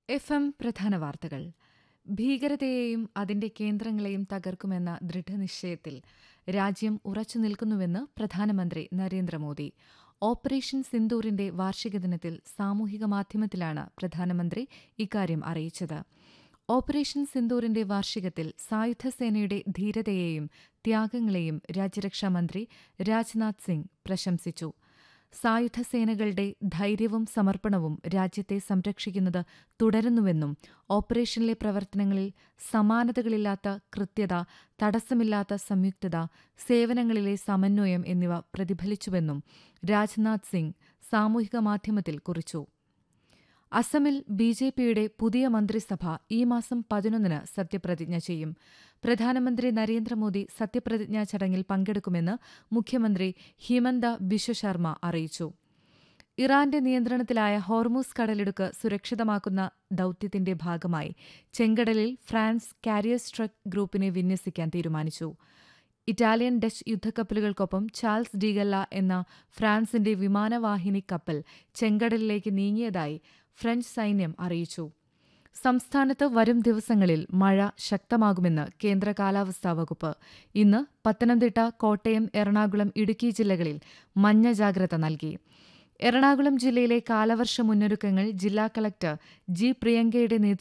F M പ്രധാന വാർത്തകൾ ഭീകരതയെയും അതിന്റെ കേന്ദ്രങ്ങളെയും തകർക്കുമെന്ന ദൃഢനിശ്ചയത്തിൽ രാജ്യം ഉറച്ചു നിൽക്കുന്നുവെന്ന് പ്രധാനമന്ത്രി നരേന്ദ്രമോദി ഓപ്പറേഷൻ സിന്ദൂറിന്റെ വാർഷിക ദിനത്തിൽ സാമൂഹിക മാധ്യമത്തിലാണ് പ്രധാനമന്ത്രി ഇക്കാര്യം അറിയിച്ചത് ഓപ്പറേഷൻ സിന്ദൂറിന്റെ വാർഷികത്തിൽ സായുധസേനയുടെ ധീരതയെയും ത്യാഗങ്ങളെയും രാജ്യരക്ഷാമന്ത്രി രാജ്നാഥ് സിംഗ് പ്രശംസിച്ചു സായുധസേനകളുടെ ധൈര്യവും സമർപ്പണവും രാജ്യത്തെ സംരക്ഷിക്കുന്നത് തുടരുന്നുവെന്നും ഓപ്പറേഷനിലെ പ്രവർത്തനങ്ങളിൽ സമാനതകളില്ലാത്ത കൃത്യത തടസ്സമില്ലാത്ത സംയുക്തത സേവനങ്ങളിലെ സമന്വയം എന്നിവ പ്രതിഫലിച്ചുവെന്നും രാജ്നാഥ് സിംഗ് സാമൂഹിക മാധ്യമത്തിൽ കുറിച്ചു അസമിൽ ബി ജെ പിയുടെ പുതിയ മന്ത്രിസഭ ഈ മാസം പതിനൊന്നിന് സത്യപ്രതിജ്ഞ ചെയ്യും പ്രധാനമന്ത്രി നരേന്ദ്രമോദി സത്യപ്രതിജ്ഞാ ചടങ്ങിൽ പങ്കെടുക്കുമെന്ന് മുഖ്യമന്ത്രി ഹിമന്ത ബിശ്വ ശർമ്മ അറിയിച്ചു ഇറാന്റെ നിയന്ത്രണത്തിലായ ഹോർമൂസ് കടലിടുക്ക് സുരക്ഷിതമാക്കുന്ന ദൌത്യത്തിന്റെ ഭാഗമായി ചെങ്കടലിൽ ഫ്രാൻസ് കാരിയസ് ട്രക്ക് ഗ്രൂപ്പിനെ വിന്യസിക്കാൻ തീരുമാനിച്ചു ഇറ്റാലിയൻ ഡച്ച് യുദ്ധക്കപ്പലുകൾക്കൊപ്പം ചാൾസ് ഡീഗല്ല എന്ന ഫ്രാൻസിന്റെ വിമാനവാഹിനി കപ്പൽ ചെങ്കടലിലേക്ക് നീങ്ങിയതായി ഫ്രഞ്ച് സൈന്യം അറിയിച്ചു സംസ്ഥാനത്ത് വരും ദിവസങ്ങളിൽ മഴ ശക്തമാകുമെന്ന് കേന്ദ്ര കാലാവസ്ഥാ വകുപ്പ് ഇന്ന് പത്തനംതിട്ട കോട്ടയം എറണാകുളം ഇടുക്കി ജില്ലകളിൽ മഞ്ഞ ജാഗ്രത നൽകി എറണാകുളം ജില്ലയിലെ കാലവർഷ മുന്നൊരുക്കങ്ങൾ ജില്ലാ കളക്ടർ ജി പ്രിയങ്കയുടെ നേതൃത്വത്തിൽ